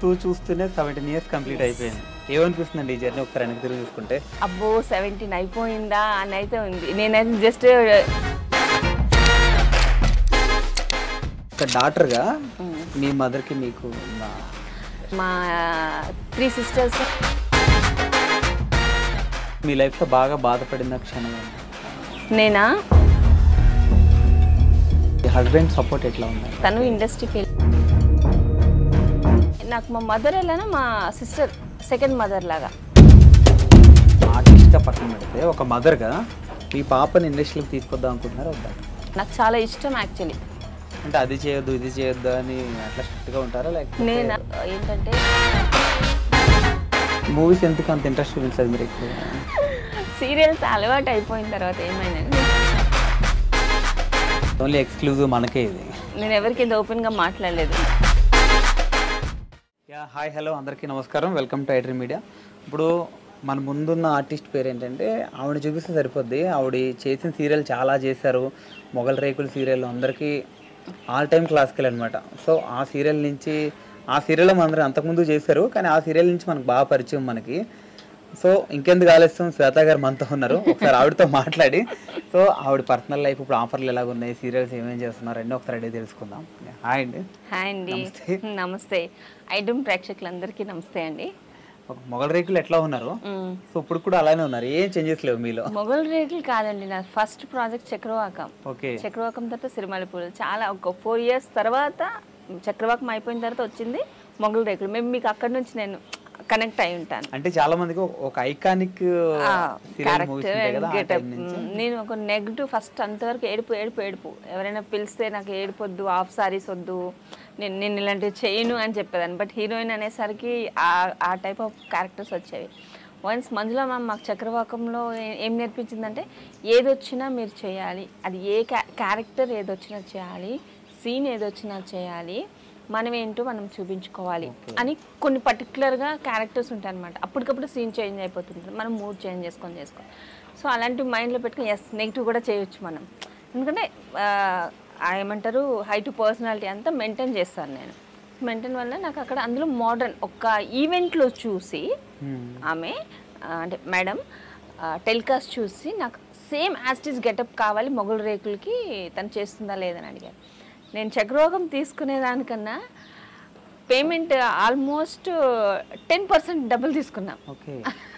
చూస్తూ చూస్తూనే seventeen years complete అయిపోయింది ఏమనిపిస్తుందండి ఈ జర్నీ ఒకసారి వెనక్కి తిరిగి చూసుకుంటే అబ్బో సెవెంటీన్ అయిపోయిందా అని అయితే ఉంది నేనైతే జస్ట్ ఒక డాక్టర్గా మీ మదర్కి మీకు ఉన్న మా త్రీ సిస్టర్స్ మీ లైఫ్లో బాగా బాధపడిన క్షణం ఏంటి? నేనా మీ హస్బెండ్ సపోర్ట్ ఎట్లా ఉంది తను ఇండస్ట్రీకి వెళ్ళి నాకు మా మదర్ ఎలానా మా సిస్టర్ సెకండ్ మదర్ లాగా ఆర్టిస్ట్గా పక్కన పెడితే ఒక మదర్గా మీ పాపని ఇండస్ట్రీకి తీసుకొద్దాం అనుకుంటున్నారా వద్దా నాకు చాలా ఇష్టం యాక్చువల్లీ అంటే అది చేయొద్దు ఇది చేయొద్దు అని అట్లా స్ట్రిక్ట్గా ఉంటారా లేకపోతే నేను ఏంటంటే మూవీస్ ఎందుకు అంత ఇంట్రెస్ట్ చూపించలేదు మీరు ఎక్కువ సీరియల్స్ అలవాటు అయిపోయిన తర్వాత ఏమైందంటే ఓన్లీ ఎక్స్క్లూజివ్ మనకే ఇది నేను ఎవరికి ఇది ఓపెన్గా మాట్లాడలేదు యా హాయ్ హలో అందరికీ నమస్కారం వెల్కమ్ టు ఐడ్రీ మీడియా ఇప్పుడు మన ముందున్న ఆర్టిస్ట్ పేరు ఏంటంటే ఆవిడ చూపిస్తే సరిపోద్ది ఆవిడ చేసిన సీరియల్ చాలా చేశారు మొగల్ రేకుల సీరియల్ అందరికీ ఆల్ టైమ్ క్లాసికల్ అనమాట సో ఆ సీరియల్ నుంచి ఆ సీరియల్ అందరూ అంతకుముందు చేశారు కానీ ఆ సీరియల్ నుంచి మనకు బాగా పరిచయం మనకి సో ఇంకెందుకు ఆలస్యం శ్వేత గారు మనతో ఉన్నారు ఒకసారి ఆవిడతో మాట్లాడి సో ఆవిడ పర్సనల్ లైఫ్ ఇప్పుడు ఆఫర్లు ఎలాగ ఉన్నాయి సీరియల్స్ ఏమేం చేస్తున్నారు అన్నీ ఒకసారి అడిగి తెలుసుకుందాం హాయ్ అండి హాయ్ అండి నమస్తే ఐడమ్ ప్రేక్షకులందరికీ నమస్తే అండి ఒక మొగల్ రేకులు ఎట్లా ఉన్నారు మ్మ్. సో ఇప్పుడు కూడా అలానే ఉన్నారు ఏం చేంజెస్ లేవు మీలో మొగల్ రేకులు కాదండి నా first project Chakravakam okay Chakravakam తర్వాత సిరిమల్లెపూలు చాలా ఒక ఫోర్ ఇయర్స్ తర్వాత చక్రవాకం అయిపోయిన తర్వాత వచ్చింది మొగల్ రేకులు మేము మీకు అక్కడి నుంచి నేను కనెక్ట్ అయి ఉంటాను అంటే చాలా మందికి ఒక- ఒక ఐకానిక్ సీరియల్ మూవీస్ ఉంటాయి కదా ఆ గెటప్ time నుంచి నేను ఒక నెగిటివ్ ఫస్ట్ అంతవరకు ఏడుపు ఏడుపు ఏడుపు ఎవరైనా పిలిస్తే నాకు ఏడుపొద్దు హాఫ్ సారీస్ వద్దు నేను నేను ఇలాంటివి చేయను అని చెప్పేదాన్ని బట్ హీరోయిన్ అనేసరికి ఆ ఆ టైప్ ఆఫ్ క్యారెక్టర్స్ వచ్చేవి వన్స్ మంజుల మ్యామ్ మాకు చక్రవాకంలో ఏ- ఏం నేర్పించిందంటే ఏదొచ్చినా మీరు చేయాలి అది ఏ క్యారెక్టర్ ఏదొచ్చినా చేయాలి సీన్ ఏదొచ్చినా చేయాలి మనం ఏంటో మనం చూపించుకోవాలి అని కొన్ని పర్టికులర్గా క్యారెక్టర్స్ ఉంటాయి అనమాట అప్పటికప్పుడు సీన్ చేంజ్ అయిపోతుంది మనం మూడ్ చేంజ్ చేసుకొని చేసుకోవాలి సో అలాంటి మైండ్లో పెట్టుకుని ఎస్ నెగిటివ్ కూడా చేయొచ్చు మనం ఎందుకంటే ఆ, ఆ ఏమంటారు హై టు పర్సనాలిటీ అంతా మెయింటైన్ చేస్తాను నేను మెయింటైన్ వల్ల నాకు అక్కడ అందులో మోడర్న్ ఒక ఈవెంట్లో చూసి ఆమె ఆ, అంటే మేడం టెలికాస్ట్ చూసి నాకు సేమ్ యాస్టిస్ గెటప్ కావాలి మొగలు రేకులకి తను చేస్తుందా లేదని అడిగారు నేను చక్రరోగం తీసుకునేదానికన్నా పేమెంట్ ఆల్మోస్ట్ టెన్ పర్సెంట్ డబ్బులు తీసుకున్నాం ఓకే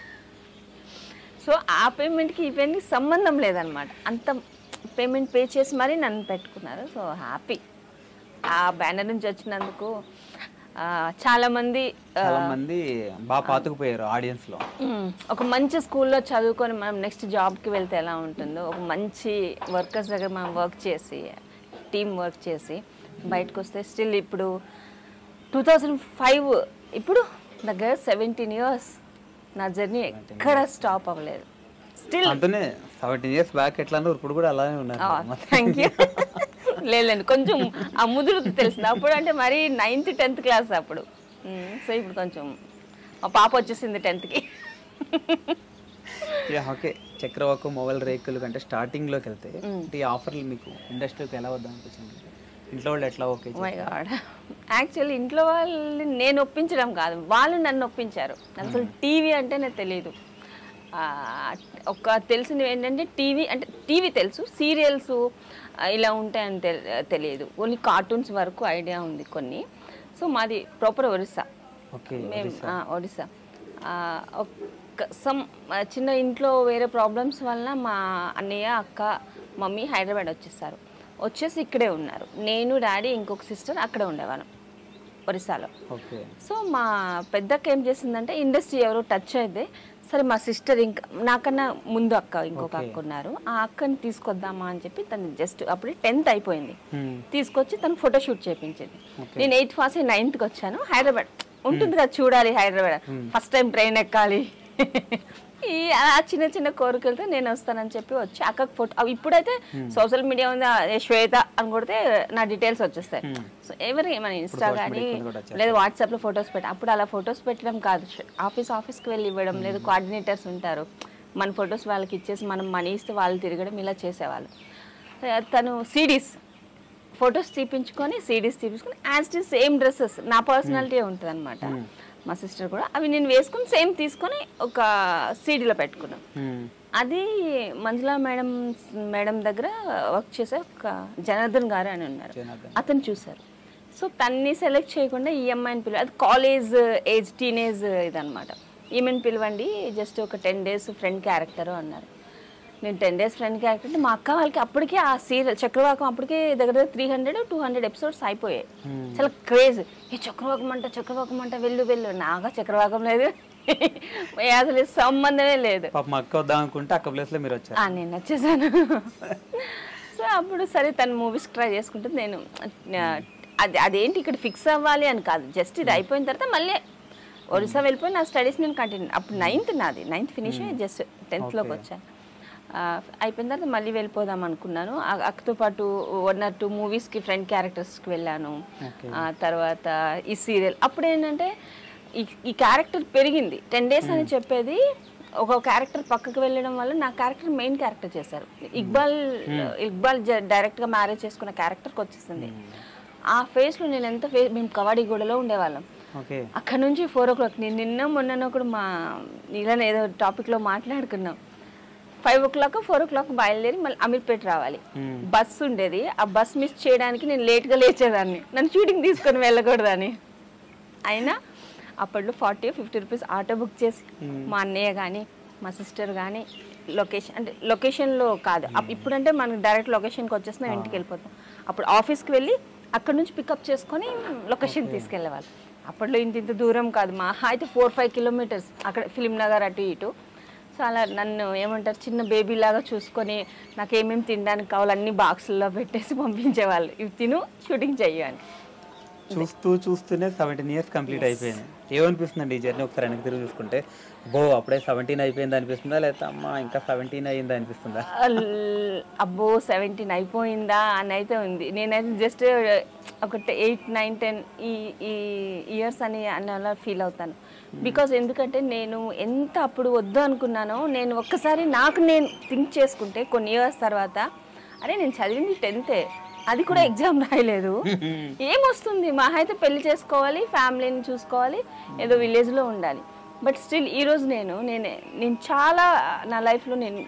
సో ఆ పేమెంట్కి ఈ పేమెంట్కి సంబంధం లేదనమాట అంత పేమెంట్ పే చేసి మరీ నన్ను పెట్టుకున్నారు సో హ్యాపీ ఆ బ్యానర్ నుంచి వచ్చినందుకు ఆ, చాలామంది ఆ, చాలా మంది బాగా పాతుకుపోయారు ఆడియన్స్ లో మ్మ్. ఒక మంచి స్కూల్లో చదువుకొని మనం నెక్స్ట్ జాబ్కి వెళ్తే ఎలా ఉంటుందో ఒక మంచి వర్కర్స్ దగ్గర మనం వర్క్ చేసి టీం వర్క్ చేసి బయటకు వస్తే స్టిల్ ఇప్పుడు టూ థౌజండ్ ఫైవ్ ఇప్పుడు దగ్గర సెవెంటీన్ ఇయర్స్ నా జర్నీ ఎక్కడ స్టాప్ అవ్వలేదు స్టిల్ అంతనే సెవెంటీన్ ఇయర్స్ బ్యాక్ ఎట్లా అన్నారు ఇప్పుడు కూడా అలానే ఉన్నారు థ్యాంక్ యూ లేదండి కొంచెం ఆ ముదురు తెలిసింది అప్పుడు అంటే మరి నైన్త్ టెన్త్ క్లాస్ అప్పుడు సో ఇప్పుడు కొంచెం మా పాప వచ్చేసింది టెన్త్కి యా ఓకే చక్రవాకు మొబైల్ రేకులు కంటే స్టార్టింగ్ లోకి వెళ్తే అంటే ఈ ఆఫర్లు మీకు ఇండస్ట్రీకి ఎలా వద్దాం అనిపించింది ఇంట్లో వాళ్ళు ఎట్లా ఓకే మై గాడ్ యాక్చువల్లీ ఇంట్లో వాళ్ళని నేను ఒప్పించడం కాదు వాళ్ళు నన్ను ఒప్పించారు అసలు టీవీ అంటే నాకు తెలియదు ఆ, ఒక తెలిసింది ఏంటంటే టీవీ అంటే టీవీ తెలుసు సీరియల్స్ ఇలా ఉంటాయని తెల్- తెలియదు ఓన్లీ కార్టూన్స్ వరకు ఐడియా ఉంది కొన్ని సో మాది ప్రాపర్ ఒరిస్సా ఓకే మేము ఆ, ఒడిస్సా ఆ, ఒక సమ్ చిన్న ఇంట్లో వేరే ప్రాబ్లమ్స్ వలన మా అన్నయ్య అక్క మమ్మీ హైదరాబాద్ వచ్చేసారు వచ్చేసి ఇక్కడే ఉన్నారు నేను డాడీ ఇంకొక సిస్టర్ అక్కడే ఉండేవాళ్ళం ఒరిస్సాలో ఓకే సో మా పెద్దక్క ఏం చేసిందంటే ఇండస్ట్రీ ఎవరో టచ్ అయితే సరే మా సిస్టర్ ఇంకా నాకన్నా ముందు అక్క ఇంకొక అక్క ఉన్నారు ఆ అక్కని తీసుకొద్దామా అని చెప్పి తను జస్ట్ అప్పుడే టెన్త్ అయిపోయింది తీసుకొచ్చి తను ఫోటోషూట్ చేయించింది నేను ఎయిత్ పాస్ అయ్యి నైన్త్కి వచ్చాను హైదరాబాద్ ఉంటుంది కదా చూడాలి హైదరాబాద్ ఫస్ట్ టైం ట్రైన్ ఎక్కాలి ఈ ఆ చిన్న చిన్న కోరికలతో నేను వస్తానని చెప్పి వచ్చి అక్కకి ఫోటో అవి ఇప్పుడైతే సోషల్ మీడియా ఉంది ఆ, ఏ శ్వేత అని కొడితే నా డీటెయిల్స్ వచ్చేస్తాయి సో ఎవరి మన ఇన్స్టా కానీ లేదా వాట్సాప్లో ఫొటోస్ పెట్టి అప్పుడు అలా ఫొటోస్ పెట్టడం కాదు ఆఫీస్ ఆఫీస్కి వెళ్ళి ఇవ్వడం లేదు కోఆర్డినేటర్స్ ఉంటారు మన ఫొటోస్ వాళ్ళకి ఇచ్చేసి మనం మనీ ఇస్తే వాళ్ళు తిరగడం ఇలా చేసేవాళ్ళు ఆ, తను సిడీస్ ఫొటోస్ తీపించుకొని సీడీస్ తీపించుకొని యాజ్ టీ సేమ్ డ్రెస్సెస్ నా పర్సనాలిటీ ఉంటుంది అనమాట మా సిస్టర్ కూడా అవి నేను వేసుకుని సేమ్ తీసుకొని ఒక సీడీలో పెట్టుకున్నాను మ్మ్. అది మంజులా మేడం మేడం దగ్గర వర్క్ చేసే ఒక జనార్దన్ గారు అని ఉన్నారు జనార్దన్. అతను చూశారు సో తన్ని సెలెక్ట్ చేయకుండా ఈ అమ్మాయిని పిలవ అది కాలేజ్ ఏజ్ టీనేజ్ ఇదనమాట ఈమెను పిలవండి జస్ట్ ఒక టెన్ డేస్ ఫ్రెండ్ క్యారెక్టర్ అన్నారు నేను టెన్ డేస్ ఫ్రెండ్ క్యారెక్టర్ అంటే మా అక్క వాళ్ళకి అప్పటికే ఆ సీరియల్ చక్రవాకం అప్పటికే దగ్గర దగ్గర three hundred two hundred episodes అయిపోయాయి చాలా క్రేజ్ ఏ చక్రవాకం అంట చక్రవాకం అంట వెళ్ళు వెళ్ళు నాగా చక్రవాకం లేదు ఏ అసలు సంబంధమే లేదు పాప మా అక్క వద్దాం అనుకుంటే అక్క ప్లేస్ లో మీరు వచ్చారు ఆ, నేను వచ్చేసాను సో అప్పుడు సరే తను మూవీస్ ట్రై చేసుకుంటే నేను ఆ, అది అదేంటి ఇక్కడ ఫిక్స్ అవ్వాలి అని కాదు జస్ట్ ఇది అయిపోయిన తర్వాత మళ్ళీ ఒరిస్సా వెళ్ళిపోయి నా స్టడీస్ నేను కంటిన్యూ అప్పుడు నైన్త్ నాది నైన్త్ ఫినిష్ జస్ట్ టెన్త్లోకి వచ్చాను ఆ, అయిపోయిన తర్వాత మళ్ళీ వెళ్ళిపోదాం అనుకున్నాను ఆ- అక్కతో పాటు వన్ ఆర్ టూ మూవీస్కి ఫ్రెండ్ క్యారెక్టర్స్కి వెళ్ళాను ఆ తర్వాత ఈ సీరియల్ అప్పుడు ఏంటంటే ఈ ఈ క్యారెక్టర్ పెరిగింది టెన్ డేస్ అని చెప్పేది ఒక క్యారెక్టర్ పక్కకు వెళ్ళడం వల్ల నా క్యారెక్టర్ మెయిన్ క్యారెక్టర్ చేశారు ఇక్బాల్ ఇక్బాల్ జ- డైరెక్ట్గా మ్యారేజ్ చేసుకున్న క్యారెక్టర్కి వచ్చేసింది ఆ ఫేస్లో నేను ఎంత ఫే మేము కవాడిగూడలో ఉండేవాళ్ళం ఓకే అక్కడ నుంచి ఫోర్ ఓ క్లాక్ నేను నిన్న మొన్న కూడా మా ఇలానే ఏదో టాపిక్లో మాట్లాడుకున్నాం five o'clock four o'clock బయలుదేరి మళ్ళీ అమీర్పేట రావాలి బస్ ఉండేది ఆ బస్ మిస్ చేయడానికి నేను లేట్గా లేచేదాన్ని నన్ను షూటింగ్ తీసుకొని వెళ్ళకూడదని అయినా అప్పట్లో forty fifty rupees auto book చేసి మా అన్నయ్య కానీ మా సిస్టర్ కానీ లొకేషన్ అంటే లొకేషన్లో కాదు అప్- ఇప్పుడంటే మనకి డైరెక్ట్ లొకేషన్కి వచ్చేస్తున్నాం ఇంటికి వెళ్ళిపోతాం అప్పుడు ఆఫీస్కి వెళ్ళి అక్కడ నుంచి పికప్ చేసుకొని లొకేషన్ తీసుకెళ్ళేవాళ్ళు అప్పట్లో ఇంత ఇంత దూరం కాదు మా అయితే ఫోర్ ఫైవ్ కిలోమీటర్స్ అక్కడ ఫిలిం నగర్ అటు ఇటు సో అలా నన్ను ఏమంటారు చిన్న బేబీ లాగా చూసుకొని నాకు ఏమేమి తినడానికి కావాలో అన్ని బాక్సుల్లో పెట్టేసి పంపించేవాళ్ళు ఇవి తిను షూటింగ్ చెయ్యి అని చూస్తూ చూస్తూనే సెవెంటీన్ ఇయర్స్ కంప్లీట్ అయిపోయింది ఏమనిపిస్తుందండి ఈ జర్నీ ఒకసారి వెనక్కి తిరిగి చూసుకుంటే బో అప్పుడే సెవెంటీన్ అయిపోయింది అనిపిస్తుందా లేకపోతే అమ్మ ఇంకా సెవెంటీన్ అయ్యిందా అనిపిస్తుందా అల్- అబ్బో సెవెంటీన్ అయిపోయిందా అని అయితే ఉంది నేనైతే జస్ట్ ఒక ఎయిట్ నైన్ టెన్ ఈ ఈ ఇయర్స్ అని అని అలా ఫీల్ అవుతాను బికాజ్ ఎందుకంటే నేను ఎంత అప్పుడు వద్దు అనుకున్నానో నేను ఒక్కసారి నాకు నేను థింక్ చేసుకుంటే కొన్ని ఇయర్స్ తర్వాత అరే నేను చదివింది టెన్తే అది కూడా ఎగ్జామ్ రాయలేదు ఏమొస్తుంది మా అయితే పెళ్లి చేసుకోవాలి ఫ్యామిలీని చూసుకోవాలి ఏదో విలేజ్లో ఉండాలి బట్ స్టిల్ ఈరోజు నేను నేను నేను చాలా నా లైఫ్లో నేను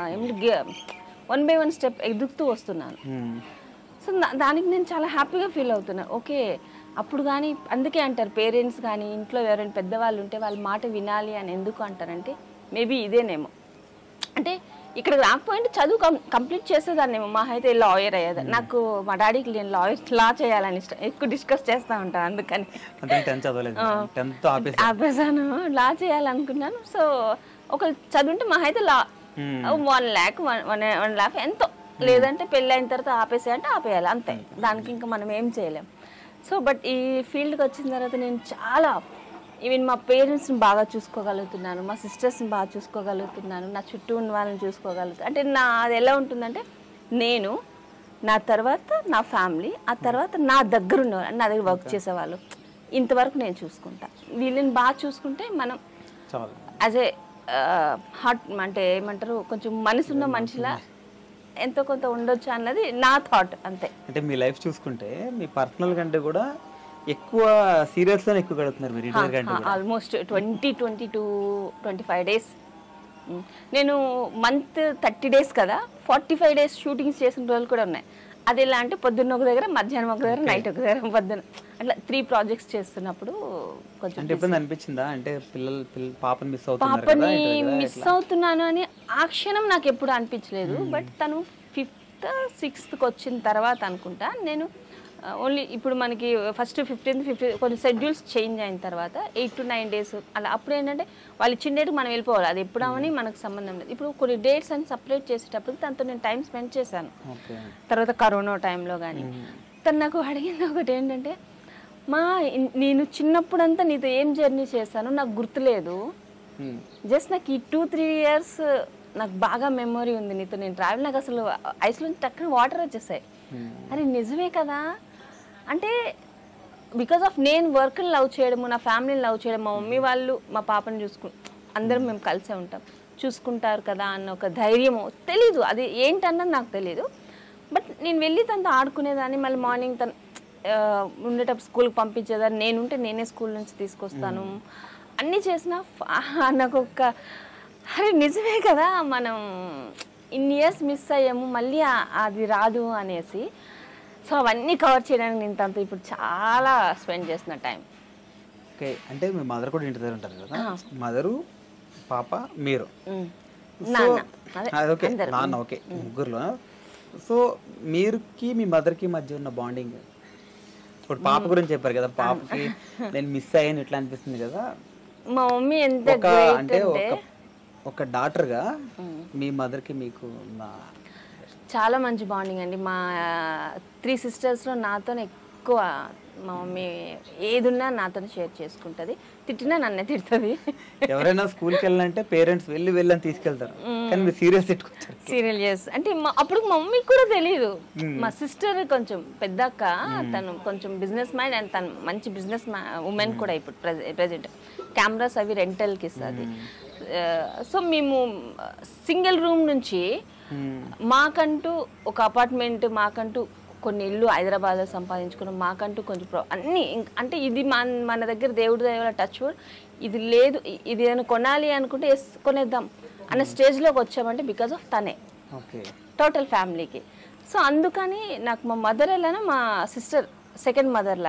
వన్ బై వన్ స్టెప్ ఎదుగుతూ వస్తున్నాను మ్మ్. సో నా- దానికి నేను చాలా హ్యాపీగా ఫీల్ అవుతున్నాను ఓకే అప్పుడు కానీ అందుకే అంటారు పేరెంట్స్ కానీ ఇంట్లో ఎవరైనా పెద్దవాళ్ళు ఉంటే వాళ్ళ మాట వినాలి అని ఎందుకు అంటారంటే మేబీ ఇదేనేమో అంటే ఇక్కడ రాకపోయింటే చదువు కం కంప్లీట్ చేసేదాన్నేమో మా అయితే లాయర్ అయ్యేది నాకు మా డాడీకి నేను లాయర్ లా చేయాలని ఇష్టం ఎక్కువ డిస్కస్ చేస్తూ ఉంటాను అందుకని అంటే టెన్త్ చదవలేదు టెన్త్ ఆపేసి ఆపేసాను లా చేయాలనుకున్నాను సో ఒక చదువుంటే మా అయితే లా one lakh one one one lakh ఎంతో లేదంటే పెళ్ళి అయిన తర్వాత ఆపేసే అంటే ఆపేయాలి అంతే దానికి ఇంకా మనం ఏం చేయలేం సో బట్ ఈ ఫీల్డ్కి వచ్చిన తర్వాత నేను చాలా ఈవెన్ మా పేరెంట్స్ని బాగా చూసుకోగలుగుతున్నాను మా సిస్టర్స్ని బాగా చూసుకోగలుగుతున్నాను నా చుట్టూ ఉన్న వాళ్ళని చూసుకోగలుగుతాను అంటే నా అది ఎలా ఉంటుందంటే నేను నా తర్వాత నా ఫ్యామిలీ ఆ తర్వాత నా దగ్గర ఉన్నవాళ్ళు నా దగ్గర వర్క్ చేసేవాళ్ళు ఇంతవరకు నేను చూసుకుంటా వీళ్ళని బాగా చూసుకుంటే మనం చాలు యాజ్ ఏ హార్ట్ అంటే ఏమంటారు కొంచెం మనసున్న మనిషిలా ఎంతో కొంత ఉండొచ్చు అన్నది నా థాట్ అంతే అంటే మీ లైఫ్ చూసుకుంటే మీ పర్సనల్ కంటే కూడా ఎక్కువ సీరియల్స్ లోనే ఎక్కువ గడుపుతున్నారు మీరు ఇంటర్ కంటే కూడా almost twenty twenty two twenty five days నేను మంత్ థర్టీ డేస్ కదా ఫార్టీ ఫైవ్ డేస్ షూటింగ్స్ చేసిన రోజులు కూడా ఉన్నాయి అది ఎలా అంటే పొద్దున్న ఒక దగ్గర మధ్యాహ్నం ఒక దగ్గర నైట్ ఒక దగ్గర పొద్దున్న అట్లా త్రీ ప్రాజెక్ట్స్ చేస్తున్నప్పుడు కొంచెం అంటే ఎప్పుడు అనిపించిందా అంటే పిల్లలు పిల్ల పాపని మిస్ అవుతున్నారు కదా పాపని ఇంటర్ దగ్గర మిస్ అవుతున్నాను అని ఆ క్షణం నాకు ఎప్పుడు అనిపించలేదు బట్ తను ఫిఫ్త్ సిక్స్త్కి వచ్చిన తర్వాత అనుకుంటా నేను ఓన్లీ ఇప్పుడు మనకి ఫస్ట్ ఫిఫ్టీన్త్ ఫిఫ్టీ కొన్ని షెడ్యూల్స్ చేంజ్ అయిన తర్వాత ఎయిట్ టు నైన్ డేస్ అలా అప్పుడు ఏంటంటే వాళ్ళు ఇచ్చిన డేట్ మనం వెళ్ళిపోవాలి అది ఎప్పుడవని మనకు సంబంధం లేదు ఇప్పుడు కొన్ని డేట్స్ అని సపరేట్ చేసేటప్పుడు తనతో నేను టైం స్పెండ్ చేశాను ఓకే తర్వాత కరోనా టైంలో కానీ తను నాకు అడిగింది ఒకటి ఏంటంటే మా ఇన్- నేను చిన్నప్పుడంతా నీతో ఏం జర్నీ చేశాను నాకు గుర్తులేదు జస్ట్ నాకు ఈ టూ త్రీ ఇయర్స్ నాకు బాగా మెమొరీ ఉంది నీతో నేను ట్రావెల్ నాకు అసలు ఐస్లో టక్కున వాటర్ వచ్చేసాయి అరే నిజమే కదా అంటే బికాస్ ఆఫ్ నేను వర్క్ని లవ్ చేయడము నా ఫ్యామిలీని లవ్ చేయడం మా మమ్మీ వాళ్ళు మా పాపని చూసుకు అందరం మేము కలిసే ఉంటాం చూసుకుంటారు కదా అన్న ఒక ధైర్యము తెలీదు అది ఏంటన్నది నాకు తెలీదు బట్ నేను వెళ్ళి తనతో ఆడుకునేదాన్ని మళ్ళీ మార్నింగ్ తను ఆ, ఉండేటప్పుడు స్కూల్కి పంపించేదాన్ని నేను ఉంటే నేనే స్కూల్ నుంచి తీసుకొస్తాను అన్నీ చేసిన నాకు ఒక అరే నిజమే కదా మనం ఇన్ని ఇయర్స్ మిస్ అయ్యాము మళ్ళీ ఆ- అది రాదు అనేసి సో అవన్నీ కవర్ చేయడానికి నేను తనతో ఇప్పుడు చాలా స్పెండ్ చేసిన టైం ఓకే అంటే మీ మదర్ కూడా ఇంటి దగ్గర ఉంటారు కదా మదరు పాప మీరు సో నాన్న అదే అది ఓకే నాన్న ఓకే ముగ్గురులో సో మీరుకి మీ మదర్కి మధ్య ఉన్న బాండింగ్ ఇప్పుడు పాప గురించి చెప్పారు కదా పాపకి నేను మిస్ అయ్యాను ఇట్లా అనిపిస్తుంది కదా మా మమ్మీ ఎంత ఒక గ్రేట్ అంటే అంటే ఒక ఒక డాక్టర్గా మీ మదర్కి మీకు ఉన్న చాలా మంచి బాండింగ్ అండి మా త్రీ సిస్టర్స్లో నాతో ఎక్కువ మా మమ్మీ ఏదున్నా నాతో షేర్ చేసుకుంటుంది తిట్టినా నన్నే తిడుతుంది ఎవరైనా స్కూల్కి వెళ్ళాలంటే పేరెంట్స్ వెళ్ళి వెళ్ళని తీసుకెళ్తారు కానీ మీరు సీరియస్ పెట్టుకుంటారు సీరియల్ చేసి అంటే మా- అప్పుడు మా మమ్మీకి కూడా తెలియదు మా సిస్టర్ కొంచెం పెద్దక్క తను కొంచెం బిజినెస్ మైండ్ అండ్ తను మంచి బిజినెస్ ఉమెన్ కూడా ఇప్పుడు ప్రెజెంట్ కెమెరాస్ అవి రెంటల్కి ఇస్తుంది సో మేము సింగిల్ రూమ్ నుంచి మాకంటూ ఒక అపార్ట్మెంట్ మాకంటూ కొన్ని ఇల్లు హైదరాబాద్లో సంపాదించుకున్నాం మాకంటూ కొంచెం ప్రో అన్నీ ఇంక- అంటే ఇది మన మన దగ్గర దేవుడి దగ్గర టచ్ వుడ్ ఇది లేదు ఇ- ఇది ఏమైనా కొనాలి అనుకుంటే ఎస్ కొనేద్దాం అన్న స్టేజ్లోకి వచ్చామంటే బికాస్ ఆఫ్ తనే ఓకే టోటల్ ఫ్యామిలీకి సో అందుకని నాకు మా మదర్ ఎలానో మా సిస్టర్ సెకండ్ మదర్